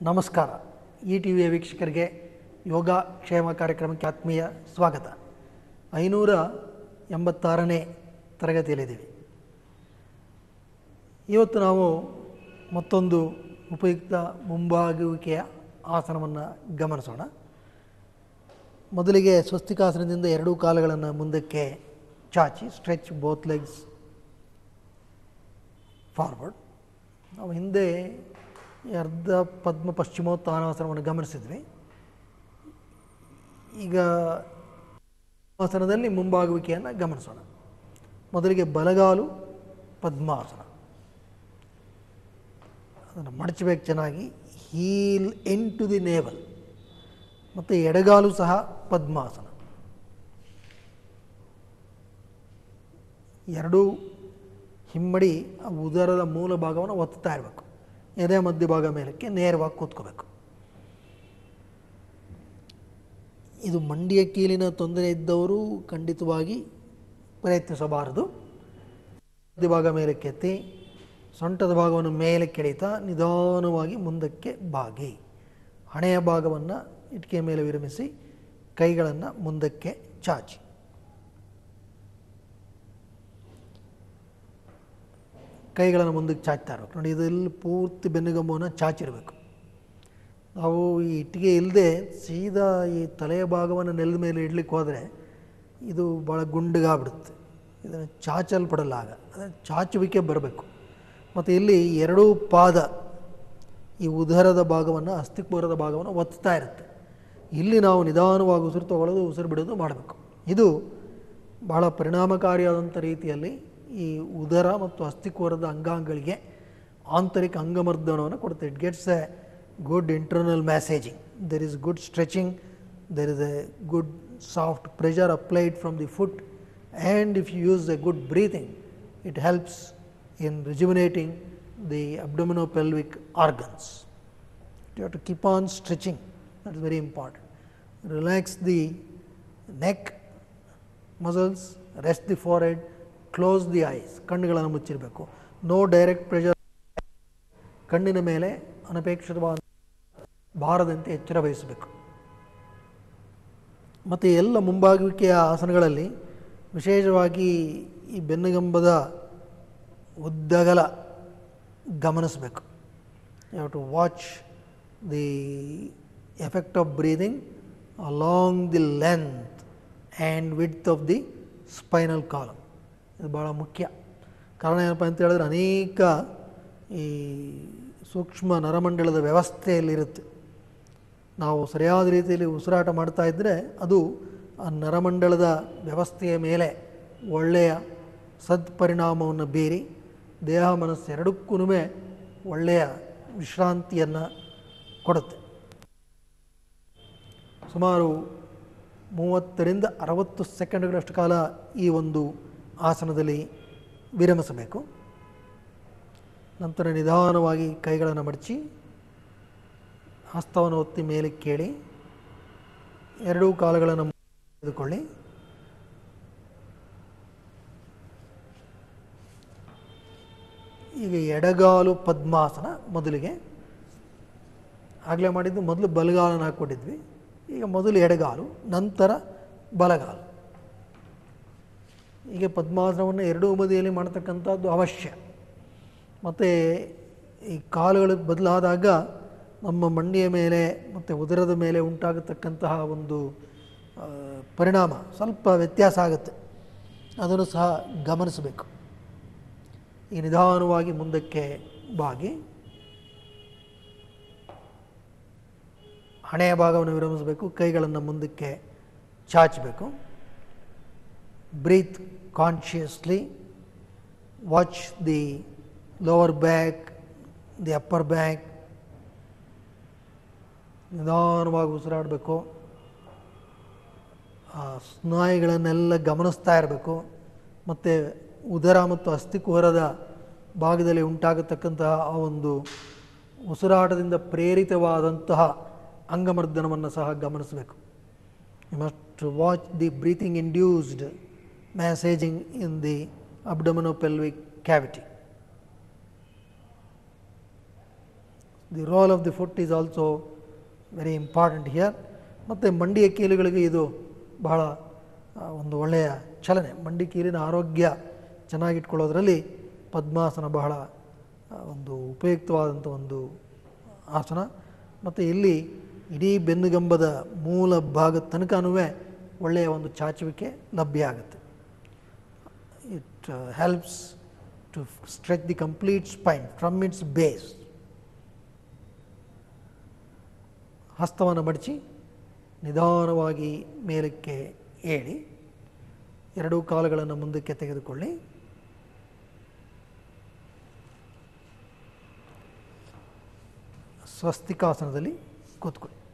ನಮಸ್ಕಾರ E T ವಿಯ ವೀಕ್ಷಕರಿಗೆ ಯೋಗ ಕ್ಷೇಮ ಕಾರ್ಯಕ್ರಮಕ್ಕೆ ಆತ್ಮೀಯ ಸ್ವಾಗತ ಐನೂರ ಎಂಬತ್ತಾರನೇ ತರಗತಿಯಲ್ಲಿದ್ದೀವಿ ಇವತ್ತು ನಾವು ಮತ್ತೊಂದು ಉಪಯುಕ್ತ ಮುಂಬಾಗುವಿಕೆಯ ಆಸನವನ್ನು ಗಮನಿಸೋಣ ಮೊದಲಿಗೆ ಸ್ವಸ್ತಿಕಾಸನದಿಂದ ಎರಡೂ ಕಾಲುಗಳನ್ನು ಮುಂದಕ್ಕೆ ಚಾಚಿ ಸ್ಟ್ರೆಚ್ ಬೋತ್ ಲೆಗ್ಸ್ ಫಾರ್ವರ್ಡ್ ನಾವು ಹಿಂದೆ ಈ ಅರ್ಧ ಪದ್ಮ ಪಶ್ಚಿಮೋತ್ತಾನಾಸನವನ್ನು ಗಮನಿಸಿದ್ವಿ ಈಗ ಆಸನದಲ್ಲಿ ಮುಂಬಾಗುವಿಕೆಯನ್ನು ಗಮನಿಸೋಣ ಮೊದಲಿಗೆ ಬಲಗಾಲು ಪದ್ಮಾಸನ ಅದನ್ನು ಮಡಚಬೇಕು ಚೆನ್ನಾಗಿ heel in to the navel ಮತ್ತು ಎಡಗಾಲು ಸಹ ಪದ್ಮಾಸನ ಎರಡೂ ಹಿಮ್ಮಡಿ ಆ ಉದರದ ಮೂಲ ಭಾಗವನ್ನು ಒತ್ತಾ ಇರಬೇಕು ಎದೆ ಮಧ್ಯಭಾಗ ಮೇಲಕ್ಕೆ ನೇರವಾಗಿ ಕೂತ್ಕೋಬೇಕು ಇದು ಮಂಡಿಯ ಕೀಲಿನ ತೊಂದರೆ ಇದ್ದವರು ಖಂಡಿತವಾಗಿ ಪ್ರಯತ್ನಿಸಬಾರದು ಮಧ್ಯಭಾಗ ಮೇಲಕ್ಕೆತ್ತಿ ಸೊಂಟದ ಭಾಗವನ್ನು ಮೇಲೆ ಕೆಳಿತಾ ನಿಧಾನವಾಗಿ ಮುಂದಕ್ಕೆ ಬಾಗಿ ಹಣೆಯ ಭಾಗವನ್ನು ಇಟ್ಟಿಗೆ ಮೇಲೆ ವಿರಮಿಸಿ ಕೈಗಳನ್ನು ಮುಂದಕ್ಕೆ ಚಾಚಿ ಕೈಗಳನ್ನು ಮುಂದಕ್ಕೆ ಚಾಚ್ತಾ ಇರಬೇಕು ನೋಡಿ ಇದರಲ್ಲಿ ಪೂರ್ತಿ ಬೆನ್ನುಗಂಬವನ್ನು ಚಾಚಿರಬೇಕು ನಾವು ಈ ಇಟ್ಟಿಗೆ ಇಲ್ಲದೆ ಸೀದಾ ಈ ತಲೆಯ ಭಾಗವನ್ನು ನೆಲದ ಮೇಲೆ ಇಡ್ಲಿಕ್ಕೆ ಹೋದರೆ ಇದು ಭಾಳ ಗುಂಡಗಾಗ್ಬಿಡುತ್ತೆ ಇದನ್ನು ಚಾಚಲ್ಪಡಲ್ಲ ಆಗ ಅದನ್ನು ಚಾಚುವಿಕೆ ಬರಬೇಕು ಮತ್ತು ಇಲ್ಲಿ ಎರಡೂ ಪಾದ ಈ ಉದರದ ಭಾಗವನ್ನು ಅಸ್ಥಿಕೂರದ ಭಾಗವನ್ನು ಒತ್ತಾ ಇರುತ್ತೆ ಇಲ್ಲಿ ನಾವು ನಿಧಾನವಾಗಿ ಉಸಿರು ತಗೊಳ್ಳೋದು ಉಸಿರು ಬಿಡೋದು ಮಾಡಬೇಕು ಇದು ಬಹಳ ಪರಿಣಾಮಕಾರಿಯಾದಂಥ ರೀತಿಯಲ್ಲಿ ಈ ಉದರ ಮತ್ತು ಅಸ್ಥಿಕೂರದ ಅಂಗಾಂಗಗಳಿಗೆ ಆಂತರಿಕ ಅಂಗಮರ್ದನವನ್ನು ಕೊಡುತ್ತೆ it gets a good internal massaging there is good stretching there is a good soft pressure applied from the foot and if you use a good breathing it helps in rejuvenating the abdominopelvic organs. You have to keep on stretching, that is very important. Relax the neck muscles, rest the forehead, close the eyes, ಕಣ್ಣುಗಳನ್ನು ಮುಚ್ಚಿರಬೇಕು no direct pressure ಕಣ್ಣಿನ ಮೇಲೆ ಅನಪೇಕ್ಷಿತವಾದ ಬಾರದಂತೆ ಎಚ್ಚರ ವಹಿಸಬೇಕು ಮತ್ತು ಎಲ್ಲ ಮುಂಬಾಗುವಿಕೆಯ ಆಸನಗಳಲ್ಲಿ ವಿಶೇಷವಾಗಿ ಈ ಬೆನ್ನುಗಂಬದ ಉದ್ದಗಲ ಗಮನಿಸಬೇಕು you have to watch the effect of breathing along the length and width of the spinal column ಇದು ಭಾಳ ಮುಖ್ಯ ಕಾರಣ ಏನಪ್ಪ ಅಂತ ಹೇಳಿದ್ರೆ ಅನೇಕ ಈ ಸೂಕ್ಷ್ಮ ನರಮಂಡಲದ ವ್ಯವಸ್ಥೆಯಲ್ಲಿರುತ್ತೆ ನಾವು ಸರಿಯಾದ ರೀತಿಯಲ್ಲಿ ಉಸಿರಾಟ ಮಾಡ್ತಾ ಇದ್ದರೆ ಅದು ಆ ನರಮಂಡಲದ ವ್ಯವಸ್ಥೆಯ ಮೇಲೆ ಒಳ್ಳೆಯ ಸತ್ಪರಿಣಾಮವನ್ನು ಬೀರಿ ದೇಹ ಮನಸ್ಸು ಎರಡಕ್ಕೂ ಒಳ್ಳೆಯ ವಿಶ್ರಾಂತಿಯನ್ನು ಕೊಡುತ್ತೆ ಸುಮಾರು ಮೂವತ್ತರಿಂದ ಅರವತ್ತು ಸೆಕೆಂಡ್ಗಳಷ್ಟು ಕಾಲ ಈ ಒಂದು ಆಸನದಲ್ಲಿ ವಿರಮಿಸಬೇಕು ನಂತರ ನಿಧಾನವಾಗಿ ಕೈಗಳನ್ನು ಮಡಚಿ ಹಸ್ತವನ್ನು ಒತ್ತಿ ಮೇಲೆ ಕೇಳಿ ಎರಡೂ ಕಾಲುಗಳನ್ನು ತೆಗೆದುಕೊಳ್ಳಿ ಈಗ ಎಡಗಾಲು ಪದ್ಮಾಸನ ಮೊದಲಿಗೆ ಆಗಲೇ ಮಾಡಿದ್ದು ಮೊದಲು ಬಲಗಾಲನ್ನು ಹಾಕ್ಕೊಟ್ಟಿದ್ವಿ ಈಗ ಮೊದಲು ಎಡಗಾಲು ನಂತರ ಬಲಗಾಲು ಈಗ ಪದ್ಮಾಸನವನ್ನು ಎರಡೂ ಬದಿಯಲ್ಲಿ ಮಾಡ್ತಕ್ಕಂಥದ್ದು ಅವಶ್ಯ ಮತ್ತು ಈ ಕಾಲುಗಳು ಬದಲಾದಾಗ ನಮ್ಮ ಮಂಡಿಯ ಮೇಲೆ ಮತ್ತು ಉದರದ ಮೇಲೆ ಉಂಟಾಗತಕ್ಕಂತಹ ಒಂದು ಆ, ಪರಿಣಾಮ ಸ್ವಲ್ಪ ವ್ಯತ್ಯಾಸ ಆಗುತ್ತೆ ಅದನ್ನು ಸಹ ಗಮನಿಸಬೇಕು ಈ ನಿಧಾನವಾಗಿ ಮುಂದಕ್ಕೆ ಬಾಗಿ ಹಣೆಯ ಭಾಗವನ್ನು ವಿರಮಿಸಬೇಕು ಕೈಗಳನ್ನು ಮುಂದಕ್ಕೆ ಚಾಚಬೇಕು breathe consciously watch the lower back the upper back ನಿಧಾನವಾಗಿ ಉಸಿರಾಡಬೇಕು ಆ ಸ್ನಾಯುಗಳನ್ನೆಲ್ಲ ಗಮನಿಸ್ತಾ ಇರಬೇಕು ಮತ್ತು ಉದರ ಮತ್ತು ಅಸ್ಥಿಕೂರದ ಭಾಗದಲ್ಲಿ ಉಂಟಾಗತಕ್ಕಂತಹ ಆ ಒಂದು ಉಸಿರಾಟದಿಂದ ಪ್ರೇರಿತವಾದಂತಹ ಅಂಗಮರ್ದನವನ್ನು ಸಹ ಗಮನಿಸಬೇಕು you must watch the breathing induced massaging in the abdominopelvic cavity the role of the foot is also very important here ಮತ್ತು ಮಂಡಿಯ ಕೀಲುಗಳಿಗೆ ಇದು ಬಹಳ ಆ, ಒಂದು ಒಳ್ಳೆಯ ಚಲನೆ ಮಂಡಿ ಕೀಲಿನ ಆರೋಗ್ಯ ಚೆನ್ನಾಗಿಟ್ಕೊಳ್ಳೋದ್ರಲ್ಲಿ ಪದ್ಮಾಸನ ಬಹಳ ಆ, ಒಂದು ಉಪಯುಕ್ತವಾದಂಥ ಒಂದು ಆಸನ ಮತ್ತು ಇಲ್ಲಿ ಇಡೀ ಬೆನ್ನುಗಂಬದ ಮೂಲ ಭಾಗದ ತನಕನೂ ಒಳ್ಳೆಯ ಒಂದು ಚಾಚುವಿಕೆ ಲಭ್ಯ ಆಗುತ್ತೆ it helps to stretch the complete spine from its base ಹಸ್ತವನ್ನು ಮಡಚಿ ನಿಧಾನವಾಗಿ ಮೇಲಕ್ಕೆ ಏಳಿ ಎರಡೂ ಕಾಲುಗಳನ್ನು ಮುಂದಕ್ಕೆ ತೆಗೆದುಕೊಳ್ಳಿ ಸ್ವಸ್ತಿಕಾಸನದಲ್ಲಿ ಕೂತ್ಕೊಳ್ಳಿ